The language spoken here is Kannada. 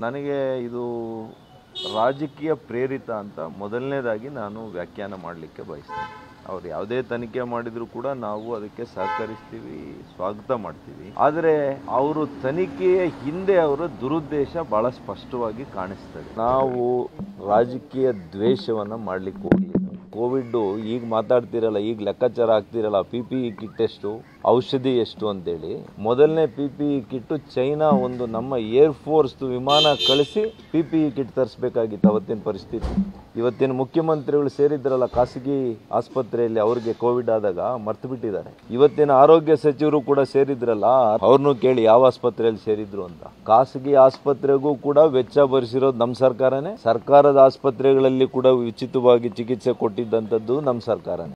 ನನಗೆ ಇದು ರಾಜಕೀಯ ಪ್ರೇರಿತ ಅಂತ ಮೊದಲನೇದಾಗಿ ನಾನು ವ್ಯಾಖ್ಯಾನ ಮಾಡಲಿಕ್ಕೆ ಬಯಸ್ತೀನಿ ಅವ್ರು ಯಾವುದೇ ತನಿಖೆ ಮಾಡಿದರೂ ಕೂಡ ನಾವು ಅದಕ್ಕೆ ಸಹಕರಿಸ್ತೀವಿ ಸ್ವಾಗತ ಮಾಡ್ತೀವಿ ಆದರೆ ಅವರು ತನಿಖೆಯ ಹಿಂದೆ ಅವರ ದುರುದ್ದೇಶ ಬಹಳ ಸ್ಪಷ್ಟವಾಗಿ ಕಾಣಿಸ್ತದೆ ನಾವು ರಾಜಕೀಯ ದ್ವೇಷವನ್ನು ಮಾಡಲಿಕ್ಕೆ ಹೋಗಲಿಲ್ಲ ಕೋವಿಡ್ ಈಗ ಮಾತಾಡ್ತಿರಲ್ಲ ಈಗ ಲೆಕ್ಕಾಚಾರ ಆಗ್ತಿರಲ್ಲ ಪಿ ಪಿ ಇ ಕಿಟ್ ಎಷ್ಟು ಔಷಧಿ ಎಷ್ಟು ಅಂತೇಳಿ ಮೊದಲನೇ P P E kit China ಒಂದು ನಮ್ಮ ಏರ್ ಫೋರ್ಸ್ ವಿಮಾನ ಕಳಿಸಿ ಪಿ ಪಿ ಇ ಕಿಟ್ ತರಿಸ್ಬೇಕಾಗಿತ್ತು ಅವತ್ತಿನ ಪರಿಸ್ಥಿತಿ ಇವತ್ತಿನ ಮುಖ್ಯಮಂತ್ರಿಗಳು ಸೇರಿದ್ರಲ್ಲ ಖಾಸಗಿ ಆಸ್ಪತ್ರೆಯಲ್ಲಿ ಅವ್ರಿಗೆ ಕೋವಿಡ್ ಆದಾಗ ಮರ್ತು ಬಿಟ್ಟಿದ್ದಾರೆ ಇವತ್ತಿನ ಆರೋಗ್ಯ ಸಚಿವರು ಕೂಡ ಸೇರಿದ್ರಲ್ಲ ಅವ್ರನ್ನೂ ಕೇಳಿ ಯಾವ ಆಸ್ಪತ್ರೆಯಲ್ಲಿ ಸೇರಿದ್ರು ಅಂತ ಖಾಸಗಿ ಆಸ್ಪತ್ರೆಗೂ ಕೂಡ ವೆಚ್ಚ ಭರಿಸಿರೋದು ನಮ್ಮ ಸರ್ಕಾರನೇ ಸರ್ಕಾರದ ಆಸ್ಪತ್ರೆಗಳಲ್ಲಿ ಕೂಡ ಉಚಿತವಾಗಿ ಚಿಕಿತ್ಸೆ ಕೊಟ್ಟಿದ್ದಂಥದ್ದು ನಮ್ಮ ಸರ್ಕಾರನೇ